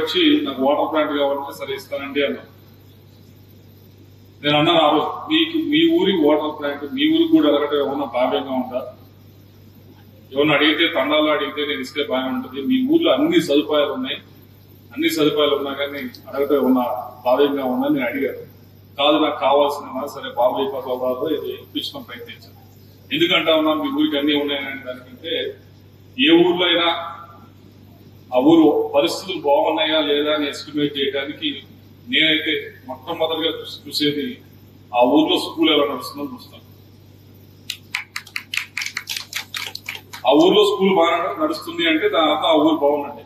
వచ్చి నాకు water plant కావాలంటే సరే ఇస్తానండి అన్నా నేను అన్నాను ఆ రోజు మీకు మీ ఊరి వాటర్ ప్లాంట్ మీ ఊరికి కూడా అడగటం ఏమన్నా భావ్యంగా ఉందా ఏమన్నా అడిగితే తండాలో అడిగితే నేను ఇస్తే బాగా ఉంటుంది మీ ఊర్లో అన్ని సదుపాయాలు ఉన్నాయి అన్ని సదుపాయాలు ఉన్నా కానీ అడగటం ఏమన్నా భావ్యంగా ఉందా నేను అడిగాను కాదు నాకు కావాల్సిన సరే బాబు అయిపోతాదో ఇది ఇప్పించడం ప్రయత్నించాను ఎందుకంటా ఉన్నాను మీ ఊరికి అన్ని ఉన్నాయని దానికంటే ఏ ఊర్లో అయినా ఆ ఊరు పరిస్థితులు బాగున్నాయా లేదా అని ఎస్టిమేట్ చేయడానికి నేనైతే మొట్టమొదటిగా చూసి- చూసేది ఆ ఊర్లో స్కూల్ ఎలా నడుస్తుందో చూస్తాను ఆ ఊర్లో స్కూల్ బాగా నడుస్తుంది అంటే దాని అర్థం ఆ ఊరు బాగుందండి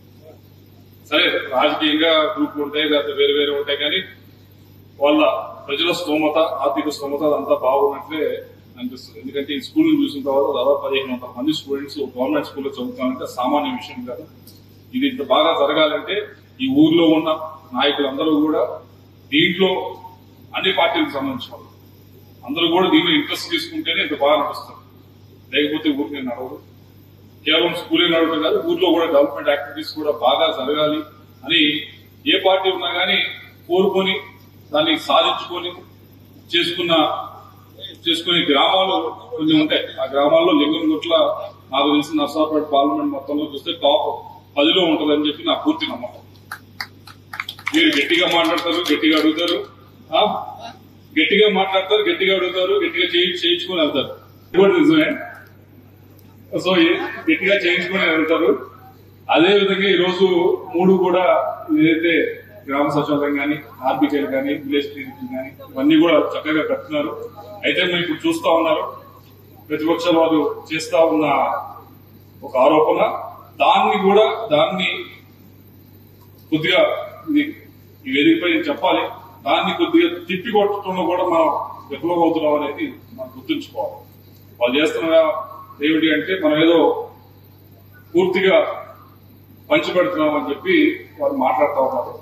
సరే రాజకీయంగా గ్రూప్ ఉంటాయి లేకపోతే వేరే వేరే ఉంటాయి కానీ వాళ్ళ ప్రజల స్తోమత ఆర్థిక స్తోమత అదంతా బాగున్నట్లే అనిపిస్తుంది ఎందుకంటే ఈ స్కూల్ చూసిన తర్వాత దాదాపు పదిహేను వందల మంది స్టూడెంట్స్ గవర్నమెంట్ స్కూల్లో చదువుతామంటే సామాన్య విషయం కాదు ఇది ఇంత బాగా జరగాలంటే ఈ ఊర్లో ఉన్న నాయకులందరూ కూడా దీంట్లో అన్ని పార్టీలకు సంబంధించిన వాళ్ళు అందరూ కూడా దీంట్లో ఇంట్రెస్ట్ తీసుకుంటేనే ఇంత బాగా నడుస్తుంది లేకపోతే ఊరికి నడవదు కేవలం స్కూలే నడవడం కాదు ఊర్లో కూడా డెవలప్మెంట్ యాక్టివిటీస్ కూడా బాగా జరగాలి అని ఏ పార్టీ ఉన్నా కానీ కోరుకొని దాన్ని సాధించుకొని చేసుకున్న చేసుకునే గ్రామాలు కొన్ని ఉంటాయి ఆ గ్రామాల్లో లింగంగుట్ల నాకు తెలిసిన నర్సాపేట పార్లమెంట్ మొత్తంలో చూస్తే టాప్ పదిలో ఉంటుందని చెప్పి నా పూర్తి నమ్మకం మీరు గట్టిగా మాట్లాడతారు గట్టిగా అడుగుతారు ఆ? గట్టిగా మాట్లాడతారు గట్టిగా అడుగుతారు గట్టిగా చేయి చేయించుకొని వెళ్తారు ఇది కూడా నిజమే సో ఏ- గట్టిగా చేయించుకొని వెళ్తారు అదే విధంగా ఈ రోజు మూడు కూడా ఏదైతే గ్రామ సచివాలయం కానీ ఆర్బికేలు కానీ విలేజ్ క్లినిక్ కానీ ఇవన్నీ కూడా చక్కగా కట్టున్నారు అయితే మీరు ఇప్పుడు చూస్తా ఉన్నారు ప్రతిపక్ష వారు చేస్తా ఉన్న ఒక ఆరోపణ దాన్ని కూడా దాన్ని కొద్దిగా ఇది ఈ వేదికపై నేను చెప్పాలి దాన్ని కొద్దిగా తిప్పి కొట్టడంలో కూడా మనం విఫలం అవుతున్నాం అనేది మనం గుర్తుంచుకోవాలి వాళ్ళు చేస్తున్న ఏమిటి అంటే మనం ఏదో పూర్తిగా పంచిపెడుతున్నాం అని చెప్పి వారు మాట్లాడుతూ ఉన్నారు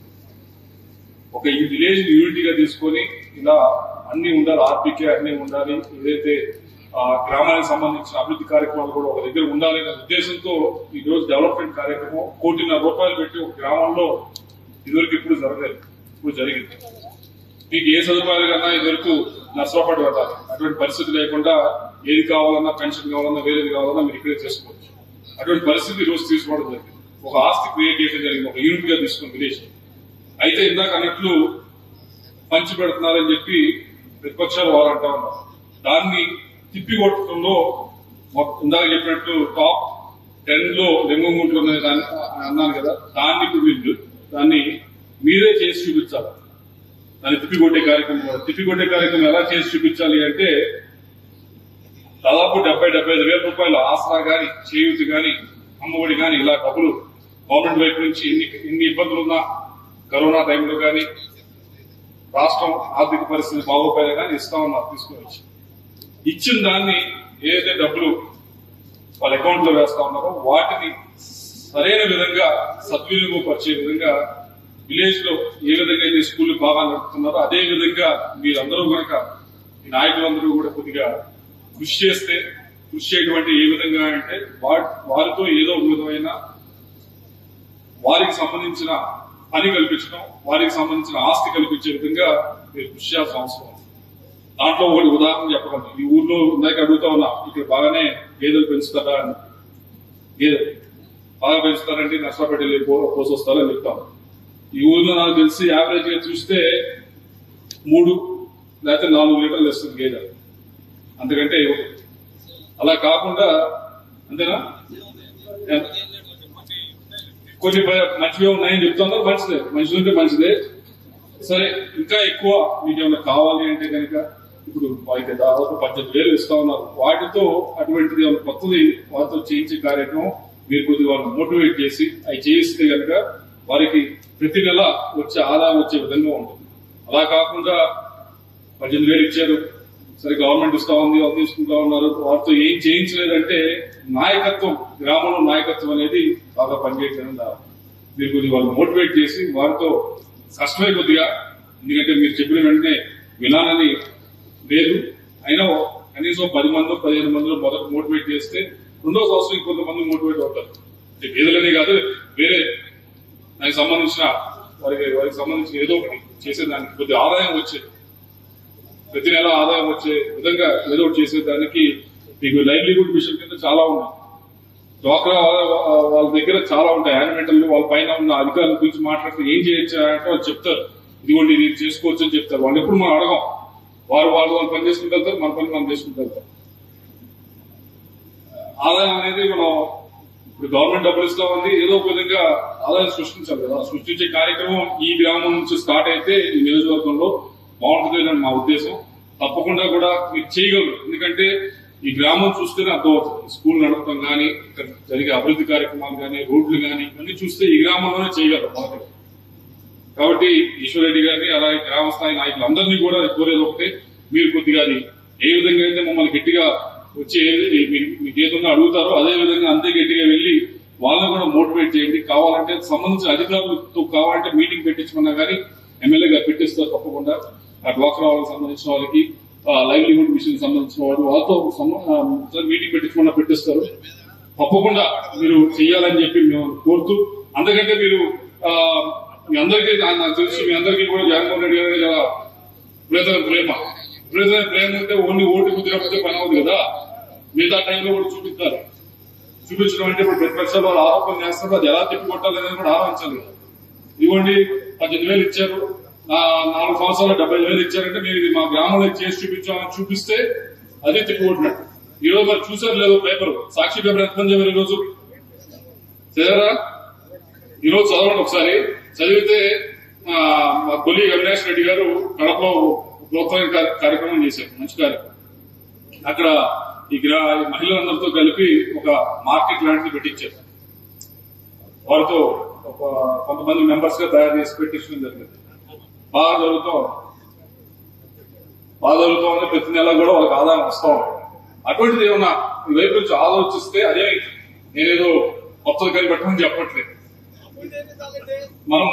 ఒక ఈ విలేజ్ యూనిటీగా తీసుకొని ఇలా అన్ని ఉండాలి ఆర్పికే అన్ని ఉండాలి ఏదైతే ఆ గ్రామానికి సంబంధించిన అభివృద్ధి కార్యక్రమాలు కూడా ఒక దగ్గర ఉండాలి అనే ఉద్దేశంతో ఈ రోజు డెవలప్మెంట్ కార్యక్రమం కోటిన్నర రూపాయలు పెట్టి ఒక గ్రామంలో ఇదివరకు ఇప్పుడు జరగలేదు ఇప్పుడు జరిగింది మీకు ఏ సదుపాయాలు కన్నా ఇదివరకు నర్సరాపాటు వెళ్ళాలి అటువంటి పరిస్థితి లేకుండా ఏది కావాలన్నా పెన్షన్ కావాలన్నా వేరేది కావాలన్నా మీరు ఇక్కడే చేసుకోవచ్చు అటువంటి పరిస్థితి ఈ రోజు తీసుకోవడం జరిగింది ఒక ఆస్తి క్రియేట్ చేయడం జరిగింది ఒక యూనిట్ గా తీసుకున్న విలేజ్ అయితే ఇందాక అన్నట్లు పంచి పెడుతున్నారని చెప్పి ప్రతిపక్షాలు వారు అంటా ఉన్నారు దాన్ని తిప్పి కొట్టడంలో మొ- ఇందాక చెప్పినట్టు టాప్ టెన్ లో లెంగుంగుంట్లు ఉన్నది దాన్ని అన్నాను కదా దాన్ని ఇప్పుడు వీళ్ళు దాన్ని మీరే చేసి చూపించాలి దాన్ని తిప్పికొట్టే కార్యక్రమం కూడా. తిప్పికొట్టే కార్యక్రమం ఎలా చేసి చూపించాలి అంటే దాదాపు డెబ్బై డెబ్బై ఐదు వేల రూపాయలు ఆసరా గాని చేయూతి గాని అమ్మఒడి గాని ఇలా డబ్బులు గవర్నమెంట్ వైపు నుంచి ఎన్ని ఎన్ని ఇబ్బందులు ఉన్నా కరోనా టైంలో గాని రాష్ట్రం ఆర్థిక పరిస్థితి బాగోపోయినా కానీ ఇస్తా ఉన్నారు తీసుకుని వచ్చి ఇచ్చిన దాన్ని ఏదైతే డబ్బులు వాళ్ళ అకౌంట్ లో వేస్తా ఉన్నారో వాటిని సరైన విధంగా సద్వినియోగపరిచే విధంగా విలేజ్ లో ఏ విధంగా అయితే స్కూల్ బాగా నడుపుతున్నారో అదే విధంగా మీరందరూ కనుక ఈ నాయకులందరూ కూడా కొద్దిగా కృషి చేస్తే కృషి చేయడం అంటే ఏ విధంగా అంటే వా- వారితో ఏదో ఒక విధమైన వారికి సంబంధించిన పని కల్పించడం వారికి సంబంధించిన ఆస్తి కల్పించే విధంగా మీరు కృషి చేయాల్సిన అవసరం ఉంది. దాంట్లో ఒకటి ఉదాహరణ చెప్పగలను ఈ ఊర్లో ఇందాక అడుగుతా ఉన్నా ఇక్కడ బాగానే గేదెలు పెంచుతారా అని గేదెలు బాగా పెంచుతారంటే నష్టపడి వెళ్ళి పో- పోసొస్తారని చెప్తాం ఈ ఊర్లో నాకు తెలిసి యావరేజ్ గా చూస్తే మూడు లేకపోతే నాలుగు లీటర్లు ఇస్తుంది గేదె అంతకంటే ఇవ్వదు అలా కాకుండా అంతేనా కొన్ని ప- మంచివే ఉన్నాయని చెప్తున్నారు మంచిదే మంచిది ఉంటే మంచిదే సరే ఇంకా ఎక్కువ మీకు ఏమైనా కావాలి అంటే కనుక ఇప్పుడు వారికి దాదాపు పద్దెనిమిది వేలు ఇస్తా ఉన్నారు వాటితో అటువంటిది ఏమైనా కొత్తది వారితో చేయించే కార్యక్రమం మీరు కొద్దిగా వాళ్ళని మోటివేట్ చేసి అవి చేయిస్తే కనుక వారికి ప్రతి నెల వచ్చే ఆదాయం వచ్చే విధంగా ఉంటుంది అలా కాకుండా పద్దెనిమిది వేలు ఇచ్చారు సరే గవర్నమెంట్ ఇస్తా ఉంది వాళ్ళు తీసుకుంటా ఉన్నారు వారితో ఏం చేయించలేదంటే నాయకత్వం గ్రామంలో నాయకత్వం అనేది బాగా పనిచేయట్లేదు మీరు కొద్దిగా వాళ్ళు మోటివేట్ చేసి వారితో కష్టమే కొద్దిగా ఎందుకంటే మీరు చెప్పిన వెంటనే వినాలని లేదు అయినా కనీసం పది మంది పదిహేను మందిలో మొదట మోటివేట్ చేస్తే రెండో సంవత్సరం ఇంకొంతమంది మోటివేట్ అవుతారు అంటే పేదలనే కాదు వేరే దానికి సంబంధించిన వారికి వారికి సంబంధించిన ఏదో ఒకటి చేసేదానికి కొద్ది ఆదాయం వచ్చేది ప్రతి నెల ఆదాయం వచ్చే విధంగా ఏదో ఒకటి చేసేదానికి మీకు లైవ్లీహుడ్ మిషన్ కింద చాలా ఉన్నాయి డ్వాక్రా వాళ్ళ- వాళ్ళ దగ్గర చాలా ఉంటాయి యానిమేటర్లు వాళ్ళ పైన ఉన్న అధికారుల గురించి మాట్లాడితే ఏం చేయొచ్చు అంటే వాళ్ళు చెప్తారు ఇదిగోండి ఇది చేసుకోవచ్చు అని చెప్తారు వాళ్ళు ఎప్పుడు మనం అడగం వారు వాళ్ళు వాళ్ళు పని చేసుకుంటూ వెళ్తారు మన పని మనం చేసుకుంటూ వెళ్తాం ఆదాయం అనేది మనం ఇప్పుడు గవర్నమెంట్ డబ్బులు ఇస్తా ఉంది ఏదో ఒక విధంగా ఆదాయం సృష్టించాలి కదా సృష్టించే కార్యక్రమం ఈ గ్రామం నుంచి స్టార్ట్ అయితే ఈ నియోజకవర్గంలో బాగుంటుంది అని మా ఉద్దేశం తప్పకుండా కూడా మీరు చేయగలరు ఎందుకంటే ఈ గ్రామం చూస్తేనే అర్థమవుతుంది స్కూల్ నడపడం కానీ ఇక్కడ జరిగే అభివృద్ధి కార్యక్రమాలు కానీ రోడ్లు కానీ ఇవన్నీ చూస్తే ఈ గ్రామంలోనే చేయగలరు మొదటి కాబట్టి ఈశ్వర్ రెడ్డి గారిని అలాగే గ్రామ స్థాయి నాయకులందరినీ కూడా కోరేది ఒకటే మీరు కొద్దిగా అది ఏ విధంగా అయితే మమ్మల్ని గట్టిగా వచ్చి ఏది- మీ- మీకు ఏదన్నా అడుగుతారో అదే విధంగా అంతే గట్టిగా వెళ్ళి వాళ్ళని కూడా మోటివేట్ చేయండి కావాలంటే సంబంధించిన అధికారులతో కావాలంటే మీటింగ్ పెట్టించమన్నా కానీ ఎమ్మెల్యే గారు పెట్టిస్తారు తప్పకుండా ఆ డ్వాక్రా వాళ్ళకి సంబంధించిన వాళ్ళకి లైవ్లీహుడ్ మిషన్ సంబంధించిన వాళ్ళు వాళ్ళతో సంబ- ఆ, ఒకసారి మీటింగ్ పెట్టించమన్నా పెట్టిస్తారు తప్పకుండా మీరు చేయాలని చెప్పి మేము కోరుతూ అందుకంటే మీరు ఆ, మీ అందరికీ నా- నాకు తెలిసి మీ అందరికీ కూడా జగన్మోహన్ రెడ్డి గారి చాలా విపరీతమైన ప్రేమ విపరీతమైన ప్రేమ ఉంటే ఓన్లీ ఓటు కుదిరకపోతే పని అవుతుంది కదా మిగతా టైంలో కూడా చూపిస్తారు చూపించడం అంటే ఇప్పుడు ప్రతిపక్షాలు వాళ్ళు ఆరోపణ చేస్తారు అది ఎలా తిప్పికొట్టాలి అనేది కూడా ఆలోచించాలి కదా. ఇవ్వండి పద్దెనిమిది వేలు ఇచ్చారు ఆ, నాలుగు సంవత్సరాలు డెబ్బై ఐదు వేలు ఇచ్చారంటే మీరు ఇది మా గ్రామంలో చేసి చూపించామని చూపిస్తే అదే తిప్పికొట్టినట్టు ఈ రోజు మరి చూసారు లేదో పేపర్ సాక్షి పేపర్ ఎంతమంది చదివారు ఈ రోజు చదివారా ఈ రోజు చదవండి ఒకసారి చదివితే ఆ, మా కొలి అవినాష్ రెడ్డి గారు కడపలో ప్రోత్సాహం కార్య- కార్యక్రమం చేశారు మంచి కార్యక్రమం అక్కడ ఈ గ్రా ఈ మహిళలందరితో కలిపి ఒక మార్కెట్ లాంటిది పెట్టించారు వారితో ఒక కొంతమంది మెంబర్స్ గా తయారు చేసి పెట్టించడం జరిగింది బాగా జరుగుతూ ఉంది. బాగా జరుగుతూ ఉంది ప్రతి నెల కూడా వాళ్ళకి ఆదాయం వస్తూ ఉంది అటువంటిది ఏమన్నా ఈ వైపు నుంచి ఆలోచిస్తే అదే నేనేదో కొత్తది కనిపెట్టమని చెప్పట్లేదు మనం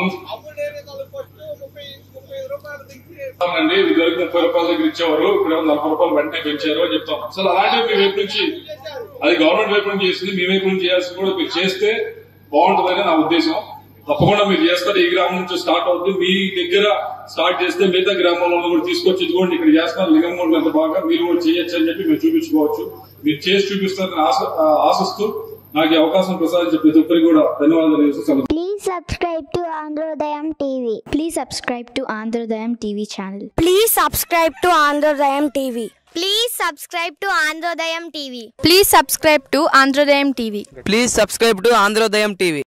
అండి ఇదివరకు ముప్పై రూపాయల దగ్గర ఇచ్చేవారు ఇప్పుడు ఏమో నలభై రూపాయలు వెంటనే పెంచారు అని చెప్తాం అసలు అలాంటివి మీ వైపు నుంచి అది గవర్నమెంట్ వైపు నుంచి చేసింది మీ వైపు నుంచి చేయాల్సింది కూడా మీరు చేస్తే బాగుంటుందని నా ఉద్దేశం తప్పకుండా మీరు చేస్తారు ఈ గ్రామం నుంచి స్టార్ట్ అవుతుంది మీ దగ్గర స్టార్ట్ చేస్తే మిగతా గ్రామాల్లో కూడా తీసుకొచ్చి ఇదిగోండి ఇక్కడ చేస్తున్నారు లింగంలో ఎంత బాగా మీరు కూడా చేయొచ్చు అని చెప్పి మీరు చూపించుకోవచ్చు మీరు చేసి చూపిస్తారని ఆశ ఆ, ఆశిస్తూ నాకు ఈ అవకాశం ప్రసాదించే ప్రతి ఒక్కరికి కూడా ధన్యవాదాలు తెలియజేస్తూ సెలవు Please subscribe to Androdayam TV. Please subscribe to Androdayam TV channel. Please subscribe to Androdayam TV. Please subscribe to Androdayam TV. Please subscribe to Androdayam TV. Please subscribe to Androdayam TV.